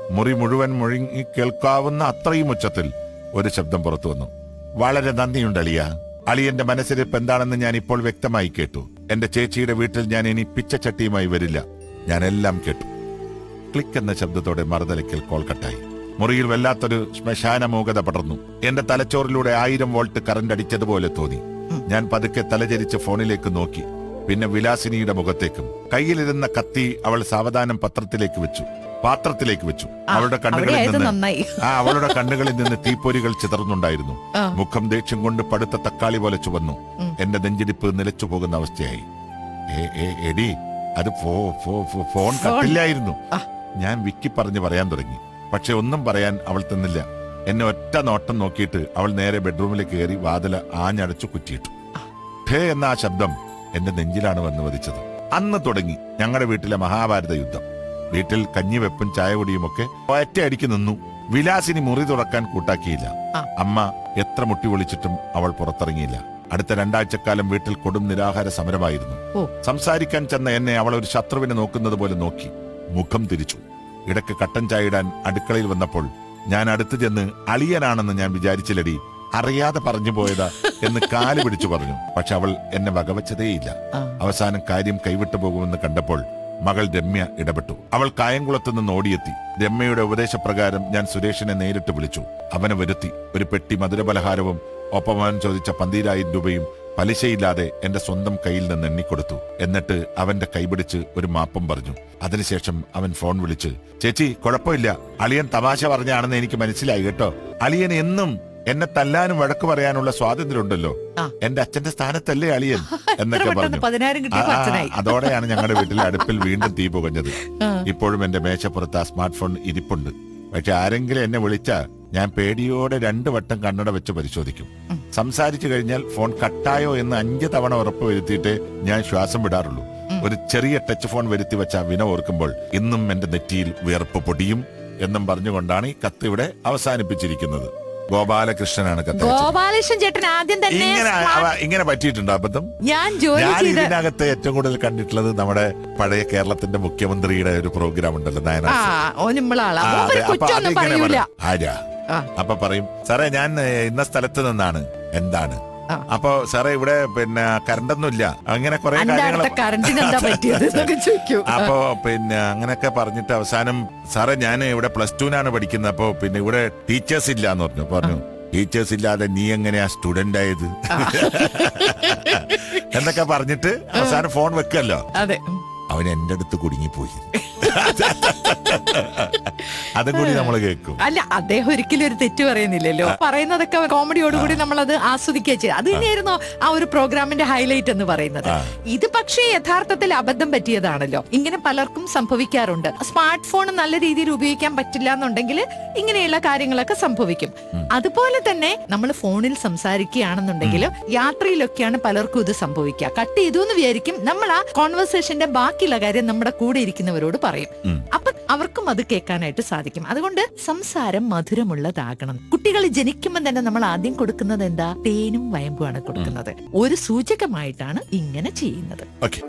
മുറി മുഴുവൻ മുഴുങ്ങി കേൾക്കാവുന്ന അത്രയും ഉച്ചത്തിൽ ഒരു ശബ്ദം പുറത്തു വന്നു വളരെ നന്ദിയുണ്ട് അളിയ അളിയന്റെ മനസ്സിരിപ്പ് എന്താണെന്ന് ഞാൻ ഇപ്പോൾ വ്യക്തമായി കേട്ടു എന്റെ ചേച്ചിയുടെ വീട്ടിൽ ഞാൻ ഇനി പിച്ചച്ചട്ടിയുമായി വരില്ല ഞാൻ എല്ലാം കേട്ടു ക്ലിക്ക് എന്ന ശബ്ദത്തോടെ മറുതലയ്ക്കൽ കോൾ കട്ടായി മുറിയിൽ വല്ലാത്തൊരു ശ്മശാന മൂകത പടർന്നു എന്റെ തലച്ചോറിലൂടെ ആയിരം വോൾട്ട് കറണ്ട് അടിച്ചതുപോലെ തോന്നി ഞാൻ പതുക്കെ തലചരിച്ച് ഫോണിലേക്ക് നോക്കി പിന്നെ വിലാസിനിയുടെ മുഖത്തേക്കും കയ്യിലിരുന്ന കത്തി അവൾ സാവധാനം പത്രത്തിലേക്ക് വെച്ചു പാത്രത്തിലേക്ക് വെച്ചു അവളുടെ കണ്ണുകളിൽ അവിടെയായത് നിന്ന് നന്നായി ആ അവളുടെ കണ്ണുകളിൽ നിന്ന് തീപ്പൊരികൾ ചിതർന്നുണ്ടായിരുന്നു ആ. മുഖം ദേഷ്യം കൊണ്ട് പടുത്ത തക്കാളി പോലെ ചുവന്നു ഉം. എന്റെ നെഞ്ചിടിപ്പ് നിലച്ചു പോകുന്ന അവസ്ഥയായി ഏ, ഏ, എടി അത് ഫോ ഫോ ഫോ- ഫോൺ കത്തില്ലായിരുന്നു ആ. ഞാൻ വിക്കി പറഞ്ഞു പറയാൻ തുടങ്ങി പക്ഷെ ഒന്നും പറയാൻ അവൾ തന്നില്ല എന്നെ ഒറ്റ നോട്ടം നോക്കിയിട്ട് അവൾ നേരെ ബെഡ്റൂമിലേക്ക് കയറി വാതില ആഞ്ഞടച്ചു കുറ്റിയിട്ടു ഠേ എന്ന ആ ശബ്ദം എന്റെ നെഞ്ചിലാണ് വന്ന് വധിച്ചത് അന്ന് തുടങ്ങി ഞങ്ങളുടെ വീട്ടിലെ മഹാഭാരത യുദ്ധം വീട്ടിൽ കഞ്ഞിവെപ്പും ചായകുടിയും ഒക്കെ ഒറ്റയടിക്ക് നിന്നു വിലാസിനി മുറി തുറക്കാൻ കൂട്ടാക്കിയില്ല ആ. അമ്മ എത്ര മുട്ടി വിളിച്ചിട്ടും അവൾ പുറത്തിറങ്ങിയില്ല അടുത്ത രണ്ടാഴ്ചക്കാലം വീട്ടിൽ കൊടും നിരാഹാര സമരമായിരുന്നു ഓ. സംസാരിക്കാൻ ചെന്ന എന്നെ അവൾ ഒരു ശത്രുവിനെ നോക്കുന്നത് പോലെ നോക്കി മുഖം തിരിച്ചു ഇടയ്ക്ക് കട്ടൻ ചായ ഇടാൻ അടുക്കളയിൽ വന്നപ്പോൾ ഞാൻ അടുത്ത് ചെന്ന് അളിയനാണെന്ന് ഞാൻ വിചാരിച്ചില്ലടി അറിയാതെ പറഞ്ഞു പോയതാ എന്ന് കാല് പിടിച്ചു പറഞ്ഞു പക്ഷെ അവൾ എന്നെ വകവച്ചതേയില്ല ആ. അവസാനം കാര്യം കൈവിട്ടു പോകുമെന്ന് കണ്ടപ്പോൾ മകൾ രമ്യ ഇടപെട്ടു അവൾ കായംകുളത്ത് നിന്ന് ഓടിയെത്തി രമ്യയുടെ ഉപദേശപ്രകാരം ഞാൻ സുരേഷിനെ നേരിട്ട് വിളിച്ചു അവനെ വരുത്തി ഒരു പെട്ടി മധുരപലഹാരവും ഒപ്പം അവൻ ചോദിച്ച പന്തീരായിരം രൂപയും പലിശയില്ലാതെ എന്റെ സ്വന്തം കയ്യിൽ നിന്ന് എണ്ണിക്കൊടുത്തു എന്നിട്ട് അവന്റെ കൈപിടിച്ച് ഒരു മാപ്പും പറഞ്ഞു അതിനുശേഷം അവൻ ഫോൺ വിളിച്ച് ചേച്ചി കുഴപ്പമില്ല അളിയൻ തമാശ പറഞ്ഞാണെന്ന് എനിക്ക് മനസ്സിലായി കേട്ടോ അളിയൻ എന്നും എന്നെ തല്ലാനും വഴക്ക് പറയാനുള്ള സ്വാതന്ത്ര്യമുണ്ടല്ലോ ആ. എന്റെ അച്ഛന്റെ സ്ഥാനത്തല്ലേ അളിയൻ എത്ര എന്നൊക്കെ പെട്ടെന്ന് പറഞ്ഞു പതിനായിരം ആ, കിട്ടിയ ആ, അച്ഛനായി അതോടെയാണ് ഞങ്ങളുടെ വീട്ടിലെ അടുപ്പിൽ വീണ്ടും തീ പുകഞ്ഞത് ആ. ഇപ്പോഴും എന്റെ മേശപ്പുറത്ത് ആ സ്മാർട്ട് ഫോൺ ഇരിപ്പുണ്ട് പക്ഷെ ആരെങ്കിലും എന്നെ വിളിച്ചാ ഞാൻ പേടിയോടെ രണ്ടു വട്ടം കണ്ണട വെച്ച് പരിശോധിക്കും ഉം. സംസാരിച്ചു കഴിഞ്ഞാൽ ഫോൺ കട്ടായോ എന്ന് അഞ്ച് തവണ ഉറപ്പ് വരുത്തിയിട്ട് ഞാൻ ശ്വാസം വിടാറുള്ളൂ ഉം. ഒരു ചെറിയ ടച്ച് ഫോൺ വരുത്തി വെച്ച ആ വിന ഓർക്കുമ്പോൾ ഇന്നും എന്റെ നെറ്റിയിൽ വിയർപ്പ് പൊടിയും എന്നും പറഞ്ഞുകൊണ്ടാണ് ഈ കത്ത് ഇവിടെ അവസാനിപ്പിച്ചിരിക്കുന്നത് ഗോപാലകൃഷ്ണനാണ് കത്ത് അയച്ചത്. ഗോപാലകൃഷ്ണൻ ചേട്ടൻ ആദ്യം തന്നെ ഇങ്ങനെ smart- അവ- ഇങ്ങനെ പറ്റിയിട്ടുണ്ടോ അബദ്ധം ഞാൻ ജോലി ഞാൻ ചെയ്ത് ഇതിനകത്ത് ഏറ്റവും കൂടുതൽ കണ്ടിട്ടുള്ളത് നമ്മുടെ പഴയ കേരളത്തിന്റെ മുഖ്യമന്ത്രിയുടെ ഒരു പ്രോഗ്രാം ഉണ്ടല്ലോ ആ നയനാർ ഓനിമ്മളാളാ ആ, മൂപ്പര് അതെ. അപ്പൊ കുറ്റമൊന്നും അതിങ്ങനെ പറയൂല പറയും. ആരാ ആ. അപ്പൊ പറയും സാറേ ഞാൻ ഏ, ഇന്ന സ്ഥലത്ത് നിന്നാണ് എന്താണ് ആ. അപ്പൊ സാറേ ഇവിടെ പിന്നെ കറണ്ടൊന്നും ഇല്ല അങ്ങനെ കുറെ അന്റെ കാര്യങ്ങൾ അടുത്ത കറണ്ടിന് എന്താ പറ്റിയത് എന്നൊക്കെ ചോദിക്കൂ അപ്പോ പിന്നെ അങ്ങനെയൊക്കെ പറഞ്ഞിട്ട് അവസാനം സാറേ ഞാൻ ഇവിടെ പ്ലസ് ടുവിനാണ് പഠിക്കുന്നത് അപ്പോ പിന്നെ ഇവിടെ ടീച്ചേഴ്സ് ഇല്ല എന്ന് പറഞ്ഞു പറഞ്ഞു ടീച്ചേഴ്സ് ഇല്ലാതെ നീ എങ്ങനെയാ സ്റ്റുഡന്റ് ആയത് എന്നൊക്കെ പറഞ്ഞിട്ട് അവസാനം ഫോൺ വെക്കല്ലോ അതെ അവൻ എന്റെ അടുത്ത് കുടുങ്ങിപ്പോയി അതും കൂടി നമ്മൾ കേൾക്കും അല്ല അദ്ദേഹം ഒരിക്കലും ഒരു തെറ്റ് പറയുന്നില്ലല്ലോ പറയുന്നതൊക്കെ കോമഡിയോടുകൂടി നമ്മൾ അത് ആസ്വദിക്കുക ചെയ്യും അത് തന്നെയായിരുന്നു ആ ഒരു പ്രോഗ്രാമിന്റെ ഹൈലൈറ്റ് എന്ന് പറയുന്നത് ആ. ഇത് പക്ഷേ യഥാർത്ഥത്തിൽ അബദ്ധം പറ്റിയതാണല്ലോ ഇങ്ങനെ പലർക്കും സംഭവിക്കാറുണ്ട് സ്മാർട്ട് ഫോൺ നല്ല രീതിയിൽ ഉപയോഗിക്കാൻ പറ്റില്ല എന്നുണ്ടെങ്കിൽ ഇങ്ങനെയുള്ള കാര്യങ്ങളൊക്കെ സംഭവിക്കും അതുപോലെ തന്നെ നമ്മൾ ഫോണിൽ സംസാരിക്കുകയാണെന്നുണ്ടെങ്കിൽ യാത്രയിലൊക്കെയാണ് പലർക്കും ഇത് സംഭവിക്കുക കട്ട് ചെയ്തു എന്ന് വിചാരിക്കും നമ്മൾ ആ കോൺവെർസേഷന്റെ ബാക്കിയുള്ള കാര്യം നമ്മുടെ കൂടെ ഇരിക്കുന്നവരോട് പറയും ഉം. അപ്പൊ അവർക്കും അത് കേൾക്കാനായിട്ട് സാധിക്കും അതുകൊണ്ട് സംസാരം മധുരമുള്ളതാകണം കുട്ടികൾ ജനിക്കുമ്പോൾ തന്നെ നമ്മൾ ആദ്യം കൊടുക്കുന്നത് എന്താ തേനും വയമ്പുമാണ് കൊടുക്കുന്നത് ഒരു സൂചകമായിട്ടാണ് ഇങ്ങനെ ചെയ്യുന്നത് ഓക്കെ